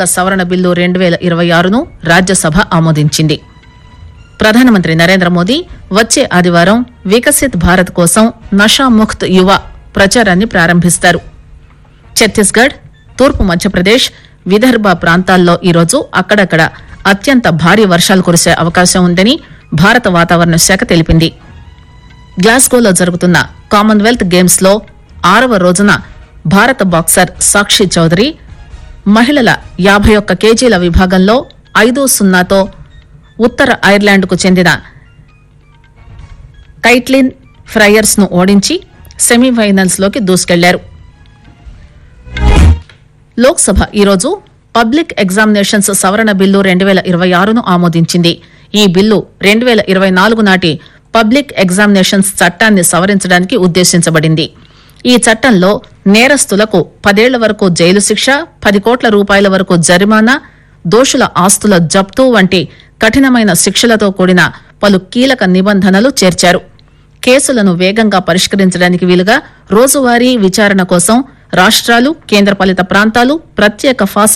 నాగరిక సవరణ బిల్లు రెండు వేల ఇరవై ఆరును రాజ్యసభ ఆమోదించింది ప్రధానమంత్రి నరేంద్ర మోదీ వచ్చే ఆదివారం వికసిత్ భారత్ కోసం నషాముక్త్ యువ ప్రచారాన్ని ప్రారంభిస్తారు ఛత్తీస్గఢ్ తూర్పు మధ్యప్రదేశ్ విదర్భ ప్రాంతాల్లో ఈరోజు అక్కడక్కడ అత్యంత భారీ వర్షాలు కురిసే అవకాశం ఉందని భారత వాతావరణ శాఖ తెలిపింది గ్లాస్గోలో జరుగుతున్న కామన్వెల్త్ గేమ్స్ లో ఆరవ రోజున భారత బాక్సర్ సాక్షి చౌదరి మహిళల యాభై ఒక్క కేజీల విభాగంలో ఐదు సున్నాతో ఉత్తర ఐర్లాండ్ కు చెందిన కైట్లిన్ ఫ్రయర్స్ ను ఓడించి సెమీఫైనల్స్ లోకి దూసుకెళ్లారు లోక్సభ ఈరోజు పబ్లిక్ ఎగ్జామినేషన్స్ సవరణ బిల్లు రెండు వేల ఇరవై ఆరును ఆమోదించింది ఈ బిల్లు రెండు వేల ఇరవై నాలుగు నాటి పబ్లిక్ ఎగ్జామినేషన్స్ చట్టాన్ని సవరించడానికి ఉద్దేశించబడింది ఈ చట్టంలో నేరస్తులకు పదేళ్ల వరకు జైలు శిక్ష పది కోట్ల రూపాయల వరకు జరిమానా దోషుల ఆస్తుల జప్తు వంటి కఠినమైన శిక్షలతో కూడిన పలు కీలక నిబంధనలు చేర్చారు కేసులను వేగంగా పరిష్కరించడానికి వీలుగా రోజువారీ విచారణ కోసం రాష్ట్రాలు కేంద్రపాలిత ప్రాంతాలు ప్రత్యేక ఫాస్ట్